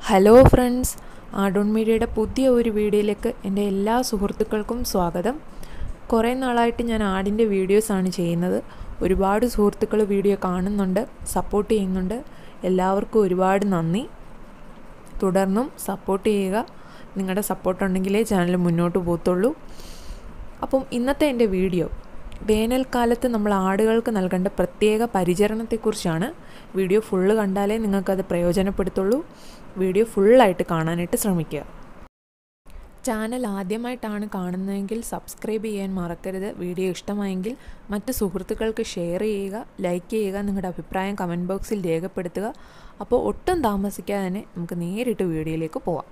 hello friends add-on മീഡിയയുടെ പുതിയ ഒരു വീഡിയോയിലേക്ക് എൻ്റെ എല്ലാ സുഹൃത്തുക്കൾക്കും സ്വാഗതം കുറേ നാളായിട്ട് ഞാൻ ആടിൻ്റെ വീഡിയോസാണ് ചെയ്യുന്നത് ഒരുപാട് സുഹൃത്തുക്കൾ വീഡിയോ കാണുന്നുണ്ട് സപ്പോർട്ട് ചെയ്യുന്നുണ്ട് എല്ലാവർക്കും ഒരുപാട് നന്ദി തുടർന്നും സപ്പോർട്ട് ചെയ്യുക നിങ്ങളുടെ സപ്പോർട്ട് ഉണ്ടെങ്കിലേ ചാനൽ മുന്നോട്ട് പോകത്തുള്ളൂ അപ്പം ഇന്നത്തെ എൻ്റെ വീഡിയോ വേനൽക്കാലത്ത് നമ്മൾ ആടുകൾക്ക് നൽകേണ്ട പ്രത്യേക പരിചരണത്തെക്കുറിച്ചാണ് വീഡിയോ ഫുള്ള് കണ്ടാലേ നിങ്ങൾക്കത് പ്രയോജനപ്പെടുത്തുള്ളൂ വീഡിയോ ഫുള്ളായിട്ട് കാണാനായിട്ട് ശ്രമിക്കുക ചാനൽ ആദ്യമായിട്ടാണ് കാണുന്നതെങ്കിൽ സബ്സ്ക്രൈബ് ചെയ്യാൻ മറക്കരുത് വീഡിയോ ഇഷ്ടമായെങ്കിൽ മറ്റ് സുഹൃത്തുക്കൾക്ക് ഷെയർ ചെയ്യുക ലൈക്ക് ചെയ്യുക നിങ്ങളുടെ അഭിപ്രായം കമൻറ്റ് ബോക്സിൽ രേഖപ്പെടുത്തുക അപ്പോൾ ഒട്ടും താമസിക്കാതെ തന്നെ നമുക്ക് നേരിട്ട് വീഡിയോയിലേക്ക് പോവാം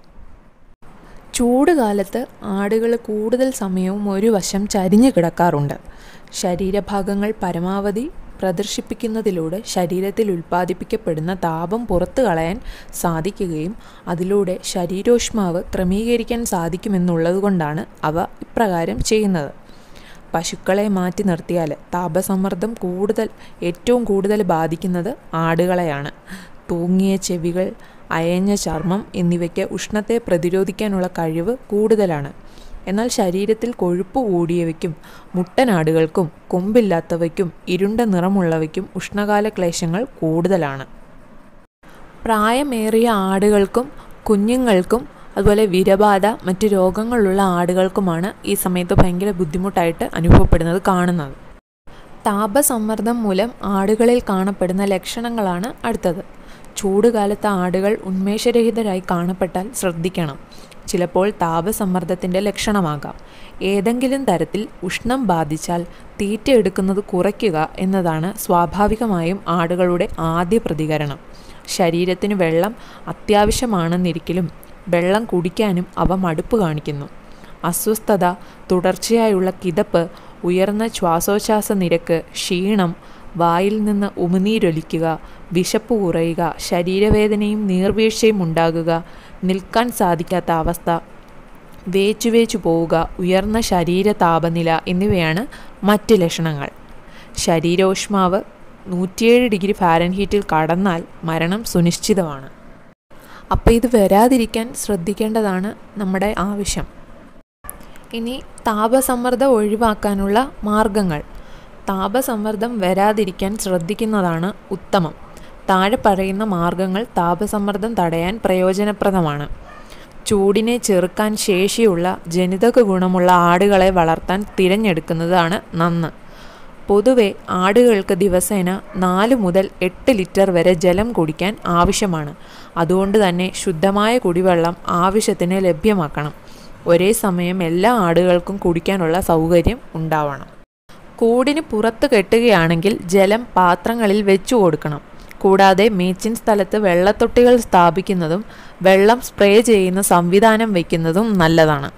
ചൂട് കാലത്ത് ആടുകൾ കൂടുതൽ സമയവും ഒരു വശം ചരിഞ്ഞു കിടക്കാറുണ്ട് ശരീരഭാഗങ്ങൾ പരമാവധി പ്രദർശിപ്പിക്കുന്നതിലൂടെ ശരീരത്തിൽ ഉൽപ്പാദിപ്പിക്കപ്പെടുന്ന താപം പുറത്തു കളയാൻ സാധിക്കുകയും അതിലൂടെ ശരീരോഷ്മാവ് ക്രമീകരിക്കാൻ സാധിക്കുമെന്നുള്ളതുകൊണ്ടാണ് അവ ഇപ്രകാരം ചെയ്യുന്നത് പശുക്കളെ മാറ്റി നിർത്തിയാൽ താപസമ്മർദ്ദം കൂടുതൽ ഏറ്റവും കൂടുതൽ ബാധിക്കുന്നത് ആടുകളെയാണ് തൂങ്ങിയ ചെവികൾ അയഞ്ഞ ചർമ്മം എന്നിവയ്ക്ക് ഉഷ്ണത്തെ പ്രതിരോധിക്കാനുള്ള കഴിവ് കൂടുതലാണ് എന്നാൽ ശരീരത്തിൽ കൊഴുപ്പ് കൂടിയവയ്ക്കും മുട്ടനാടുകൾക്കും കൊമ്പില്ലാത്തവയ്ക്കും ഇരുണ്ട നിറമുള്ളവയ്ക്കും ഉഷ്ണകാല ക്ലേശങ്ങൾ കൂടുതലാണ് പ്രായമേറിയ ആടുകൾക്കും കുഞ്ഞുങ്ങൾക്കും അതുപോലെ വിരബാധ മറ്റ് രോഗങ്ങളുള്ള ആടുകൾക്കുമാണ് ഈ സമയത്ത് ഭയങ്കര ബുദ്ധിമുട്ടായിട്ട് അനുഭവപ്പെടുന്നത് കാണുന്നത് താപസമ്മർദ്ദം മൂലം ആടുകളിൽ കാണപ്പെടുന്ന ലക്ഷണങ്ങളാണ് അടുത്തത് ചൂടുകാലത്ത് ആടുകൾ ഉന്മേഷരഹിതരായി കാണപ്പെട്ടാൽ ശ്രദ്ധിക്കണം ചിലപ്പോൾ താപസമ്മർദ്ദത്തിൻ്റെ ലക്ഷണമാകാം ഏതെങ്കിലും തരത്തിൽ ഉഷ്ണം ബാധിച്ചാൽ തീറ്റ എടുക്കുന്നത് കുറയ്ക്കുക എന്നതാണ് സ്വാഭാവികമായും ആടുകളുടെ ആദ്യ പ്രതികരണം ശരീരത്തിന് വെള്ളം അത്യാവശ്യമാണെന്നിരിക്കലും വെള്ളം കുടിക്കാനും അവ മടുപ്പ് കാണിക്കുന്നു അസ്വസ്ഥത തുടർച്ചയായുള്ള കിതപ്പ് ഉയർന്ന ശ്വാസോച്ഛ്വാസ നിരക്ക് ക്ഷീണം വായിൽ നിന്ന് ഉമിനീരൊലിക്കുക വിശപ്പ് കുറയുക ശരീരവേദനയും നീർവീഴ്ചയും ഉണ്ടാകുക നിൽക്കാൻ സാധിക്കാത്ത അവസ്ഥ വേച്ചു വേച്ചു പോവുക ഉയർന്ന ശരീര താപനില എന്നിവയാണ് മറ്റ് ലക്ഷണങ്ങൾ ശരീരോഷ്മാവ് നൂറ്റിയേഴ് ഡിഗ്രി ഫാരൻഹീറ്റിൽ കടന്നാൽ മരണം സുനിശ്ചിതമാണ് അപ്പോൾ ഇത് വരാതിരിക്കാൻ ശ്രദ്ധിക്കേണ്ടതാണ് നമ്മുടെ ആവശ്യം ഇനി താപസമ്മർദ്ദം ഒഴിവാക്കാനുള്ള മാർഗങ്ങൾ താപസമ്മർദ്ദം വരാതിരിക്കാൻ ശ്രദ്ധിക്കുന്നതാണ് ഉത്തമം താഴെ പറയുന്ന മാർഗങ്ങൾ താപസമ്മർദ്ദം തടയാൻ പ്രയോജനപ്രദമാണ് ചൂടിനെ ചെറുക്കാൻ ശേഷിയുള്ള ജനിതക ഗുണമുള്ള ആടുകളെ വളർത്താൻ തിരഞ്ഞെടുക്കുന്നതാണ് നന്ന് പൊതുവെ ആടുകൾക്ക് ദിവസേന നാല് മുതൽ എട്ട് ലിറ്റർ വരെ ജലം കുടിക്കാൻ ആവശ്യമാണ് അതുകൊണ്ട് തന്നെ ശുദ്ധമായ കുടിവെള്ളം ആവശ്യത്തിന് ലഭ്യമാക്കണം ഒരേ സമയം എല്ലാ ആടുകൾക്കും കുടിക്കാനുള്ള സൗകര്യം ഉണ്ടാവണം കൂടിന് പുറത്ത് കെട്ടുകയാണെങ്കിൽ ജലം പാത്രങ്ങളിൽ വെച്ചു കൊടുക്കണം കൂടാതെ മേച്ചിൻ സ്ഥലത്ത് വെള്ളത്തൊട്ടികൾ സ്ഥാപിക്കുന്നതും വെള്ളം സ്പ്രേ ചെയ്യുന്ന സംവിധാനം വയ്ക്കുന്നതും നല്ലതാണ്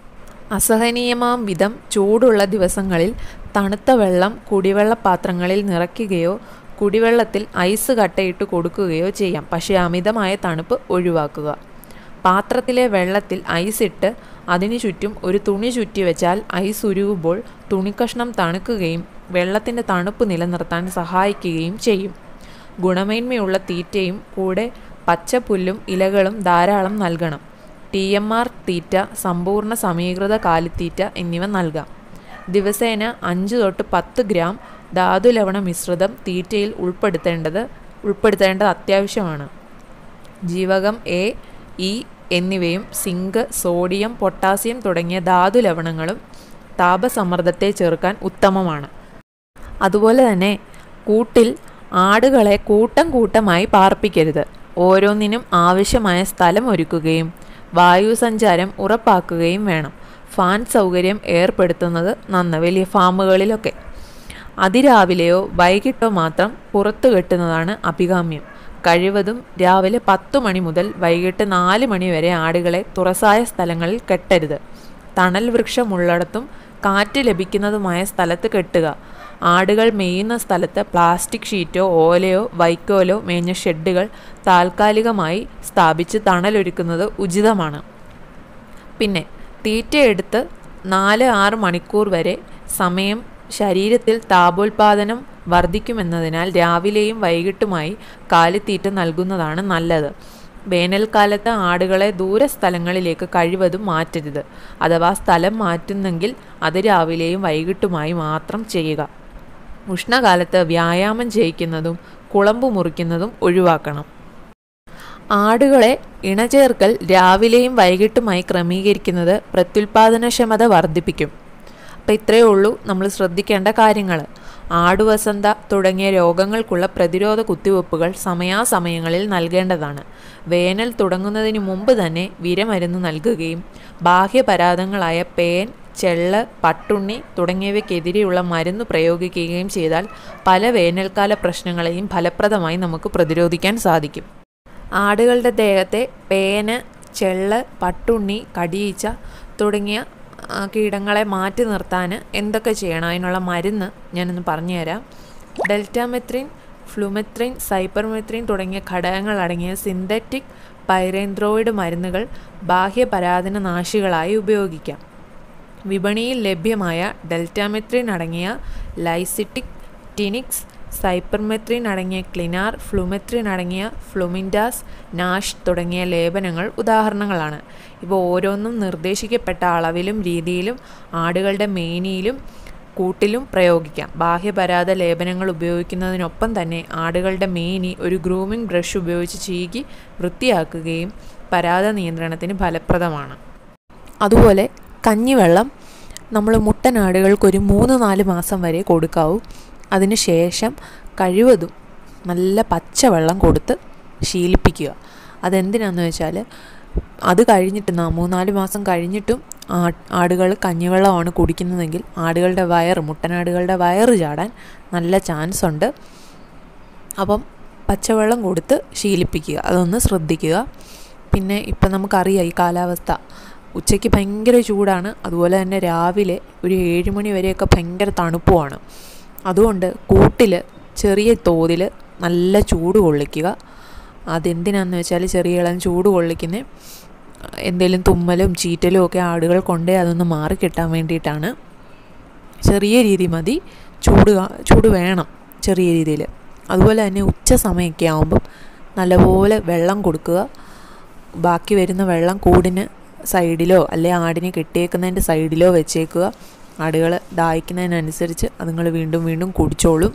അസഹനീയമാം വിധം ചൂടുള്ള ദിവസങ്ങളിൽ തണുത്ത വെള്ളം കുടിവെള്ള പാത്രങ്ങളിൽ നിറയ്ക്കുകയോ കുടിവെള്ളത്തിൽ ഐസ് കട്ടയിട്ട് കൊടുക്കുകയോ ചെയ്യാം പക്ഷേ അമിതമായ തണുപ്പ് ഒഴിവാക്കുക പാത്രത്തിലെ വെള്ളത്തിൽ ഐസ് ഇട്ട് അതിനു ചുറ്റും ഒരു തുണി ചുറ്റി വെച്ചാൽ ഐസ് ഉരുകുമ്പോൾ തുണിക്കഷ്ണം തണുക്കുകയും വെള്ളത്തിൻ്റെ തണുപ്പ് നിലനിർത്താൻ സഹായിക്കുകയും ചെയ്യും ഗുണമേന്മയുള്ള തീറ്റയും കൂടെ പച്ചപ്പുല്ലും ഇലകളും ധാരാളം നൽകണം ടി എം ആർ തീറ്റ സമ്പൂർണ്ണ സമീകൃത കാലിത്തീറ്റ എന്നിവ നൽകാം ദിവസേന അഞ്ച് തൊട്ട് പത്ത് ഗ്രാം ധാതുലവണ മിശ്രിതം തീറ്റയിൽ ഉൾപ്പെടുത്തേണ്ടത് ഉൾപ്പെടുത്തേണ്ടത് അത്യാവശ്യമാണ് ജീവകം എ ഇ എന്നിവയും സിങ്ക് സോഡിയം പൊട്ടാസ്യം തുടങ്ങിയ ധാതു ലവണങ്ങളും താപസമ്മർദ്ദത്തെ ചെറുക്കാൻ ഉത്തമമാണ് അതുപോലെ തന്നെ കൂട്ടിൽ ആടുകളെ കൂട്ടം കൂട്ടമായി പാർപ്പിക്കരുത് ഓരോന്നിനും ആവശ്യമായ സ്ഥലം ഒരുക്കുകയും വായു സഞ്ചാരം ഉറപ്പാക്കുകയും വേണം ഫാൻ സൗകര്യം ഏർപ്പെടുത്തുന്നത് നന്ന് വലിയ ഫാമുകളിലൊക്കെ അതിരാവിലെയോ വൈകിട്ടോ മാത്രം പുറത്തു കെട്ടുന്നതാണ് അഭികാമ്യം കഴിവതും രാവിലെ പത്തു മണി മുതൽ വൈകിട്ട് നാല് മണി വരെ ആടുകളെ തുറസായ സ്ഥലങ്ങളിൽ കെട്ടരുത് തണൽ വൃക്ഷമുള്ളിടത്തും കാറ്റ് ലഭിക്കുന്നതുമായ സ്ഥലത്ത് കെട്ടുക ആടുകൾ മേയുന്ന സ്ഥലത്ത് പ്ലാസ്റ്റിക് ഷീറ്റോ ഓലയോ വൈക്കോലോ മേഞ്ഞ ഷെഡുകൾ താൽക്കാലികമായി സ്ഥാപിച്ച് തണലൊരുക്കുന്നത് ഉചിതമാണ് പിന്നെ തീറ്റയെടുത്ത് നാല് ആറ് മണിക്കൂർ വരെ സമയം ശരീരത്തിൽ താപോൽപാദനം വർദ്ധിക്കുമെന്നതിനാൽ രാവിലെയും വൈകിട്ടുമായി കാലിത്തീറ്റ നൽകുന്നതാണ് നല്ലത് വേനൽക്കാലത്ത് ആടുകളെ ദൂരസ്ഥലങ്ങളിലേക്ക് കഴിവതും മാറ്റരുത് അഥവാ സ്ഥലം മാറ്റുന്നെങ്കിൽ അത് രാവിലെയും വൈകിട്ടുമായി മാത്രം ചെയ്യുക ഉഷ്ണകാലത്ത് വ്യായാമം ചെയ്യിക്കുന്നതും കുളമ്പ് മുറിക്കുന്നതും ഒഴിവാക്കണം ആടുകളെ ഇണചേർക്കൽ രാവിലെയും വൈകിട്ടുമായി ക്രമീകരിക്കുന്നത് പ്രത്യുൽപാദനക്ഷമത വർദ്ധിപ്പിക്കും അപ്പം ഇത്രയേ ഉള്ളൂ നമ്മൾ ശ്രദ്ധിക്കേണ്ട കാര്യങ്ങൾ ആടുവസന്ത തുടങ്ങിയ രോഗങ്ങൾക്കുള്ള പ്രതിരോധ കുത്തിവയ്പ്പുകൾ സമയാസമയങ്ങളിൽ നൽകേണ്ടതാണ് വേനൽ തുടങ്ങുന്നതിന് മുമ്പ് തന്നെ വിരമരുന്ന് നൽകുകയും ബാഹ്യപരാധങ്ങളായ പേൻ ചെള്ള് പട്ടുണ്ണി തുടങ്ങിയവയ്ക്കെതിരെയുള്ള മരുന്ന് പ്രയോഗിക്കുകയും ചെയ്താൽ പല വേനൽക്കാല പ്രശ്നങ്ങളെയും ഫലപ്രദമായി നമുക്ക് പ്രതിരോധിക്കാൻ സാധിക്കും ആടുകളുടെ ദേഹത്തെ പേന് ചെള്ള് പട്ടുണ്ണി കടിയീച്ച തുടങ്ങിയ ആ, കീടങ്ങളെ മാറ്റി നിർത്താൻ എന്തൊക്കെ ചെയ്യണം അതിനുള്ള മരുന്ന് ഞാനൊന്ന് പറഞ്ഞുതരാം ഡെൽറ്റാമെത്രിൻ ഫ്ലുമെത്രിൻ സൈപ്പർമെത്രിൻ തുടങ്ങിയ ഘടകങ്ങൾ അടങ്ങിയ സിന്തറ്റിക് പൈറേന്ത്രോയിഡ് മരുന്നുകൾ ബാഹ്യപരാധന നാശികളായി ഉപയോഗിക്കാം വിപണിയിൽ ലഭ്യമായ ഡെൽറ്റാമെത്രിൻ അടങ്ങിയ ലൈസിറ്റിക് ടിനിക്സ് സൈപ്പർമെത്രിൻ അടങ്ങിയ ക്ലിനാർ ഫ്ലുമെത്രിൻ അടങ്ങിയ ഫ്ലുമിൻഡാസ് നാഷ് തുടങ്ങിയ ലേപനങ്ങൾ ഉദാഹരണങ്ങളാണ് ഇവ ഓരോന്നും നിർദ്ദേശിക്കപ്പെട്ട അളവിലും രീതിയിലും ആടുകളുടെ മേനിയിലും കൂട്ടിലും പ്രയോഗിക്കാം ബാഹ്യപരാധ ലേപനങ്ങൾ ഉപയോഗിക്കുന്നതിനൊപ്പം തന്നെ ആടുകളുടെ മേനി ഒരു ഗ്രൂമിംഗ് ബ്രഷ് ഉപയോഗിച്ച് ചീകി വൃത്തിയാക്കുകയും പരാത നിയന്ത്രണത്തിന് ഫലപ്രദമാണ് അതുപോലെ കഞ്ഞിവെള്ളം നമ്മൾ മുട്ടനാടുകൾക്ക് ഒരു മൂന്ന് നാല് മാസം വരെ കൊടുക്കാവൂ അതിന് ശേഷം കഴിവതും നല്ല പച്ചവെള്ളം കൊടുത്ത് ശീലിപ്പിക്കുക അതെന്തിനാന്ന് വെച്ചാൽ അത് കഴിഞ്ഞിട്ട് നാ മൂന്നാല് മാസം കഴിഞ്ഞിട്ടും ആടുകൾ കഞ്ഞിവെള്ളമാണ് കുടിക്കുന്നതെങ്കിൽ ആടുകളുടെ വയറ് മുട്ടനാടുകളുടെ വയറ് ചാടാൻ നല്ല ചാൻസ് ഉണ്ട് അപ്പം പച്ചവെള്ളം കൊടുത്ത് ശീലിപ്പിക്കുക അതൊന്ന് ശ്രദ്ധിക്കുക പിന്നെ ഇപ്പം നമുക്കറിയാം ഈ കാലാവസ്ഥ ഉച്ചയ്ക്ക് ഭയങ്കര ചൂടാണ് അതുപോലെ തന്നെ രാവിലെ ഒരു ഏഴ് മണി വരെയൊക്കെ ഭയങ്കര തണുപ്പുമാണ് അതുകൊണ്ട് കൂട്ടിൽ ചെറിയ തോതിൽ നല്ല ചൂട് കൊള്ളിക്കുക അതെന്തിനാന്ന് വെച്ചാൽ ചെറിയ ഇളം ചൂട് കൊള്ളിക്കുന്ന എന്തെങ്കിലും തുമ്മലും ചീറ്റലും ഒക്കെ ആടുകൾ കൊണ്ടേ അതൊന്ന് മാറിക്കിട്ടാൻ വേണ്ടിയിട്ടാണ് ചെറിയ രീതി മതി ചൂട് കാ- ചൂട് വേണം ചെറിയ രീതിയിൽ അതുപോലെ തന്നെ ഉച്ച സമയമൊക്കെ ആകുമ്പം നല്ലപോലെ വെള്ളം കൊടുക്കുക ബാക്കി വരുന്ന വെള്ളം കൂടിന് സൈഡിലോ അല്ലെ ആടിനെ കെട്ടിയേക്കുന്നതിൻ്റെ സൈഡിലോ വെച്ചേക്കുക ആടുകൾ ദാഹിക്കുന്നതിനനുസരിച്ച് അതുങ്ങൾ വീണ്ടും വീണ്ടും കുടിച്ചോളും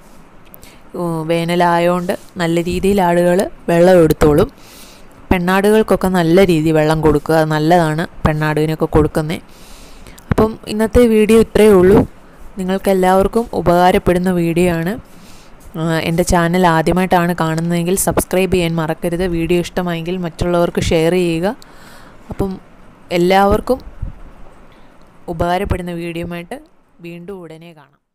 ഉം, വേനലായതുകൊണ്ട് നല്ല രീതിയിൽ ആടുകൾ വെള്ളം എടുത്തോളും പെണ്ണാടുകൾക്കൊക്കെ നല്ല രീതിയിൽ വെള്ളം കൊടുക്കുക അത് നല്ലതാണ് പെണ്ണാടുവിനൊക്കെ കൊടുക്കുന്നത് അപ്പം ഇന്നത്തെ വീഡിയോ ഇത്രയേ ഉള്ളൂ നിങ്ങൾക്ക് എല്ലാവർക്കും ഉപകാരപ്പെടുന്ന വീഡിയോ ആണ് ആ, എൻ്റെ ചാനൽ ആദ്യമായിട്ടാണ് കാണുന്നതെങ്കിൽ സബ്സ്ക്രൈബ് ചെയ്യാൻ മറക്കരുത് വീഡിയോ ഇഷ്ടമായെങ്കിൽ മറ്റുള്ളവർക്ക് ഷെയർ ചെയ്യുക അപ്പം എല്ലാവർക്കും ഉപകാരപ്പെടുന്ന വീഡിയോയുമായിട്ട് വീണ്ടും ഉടനെ കാണാം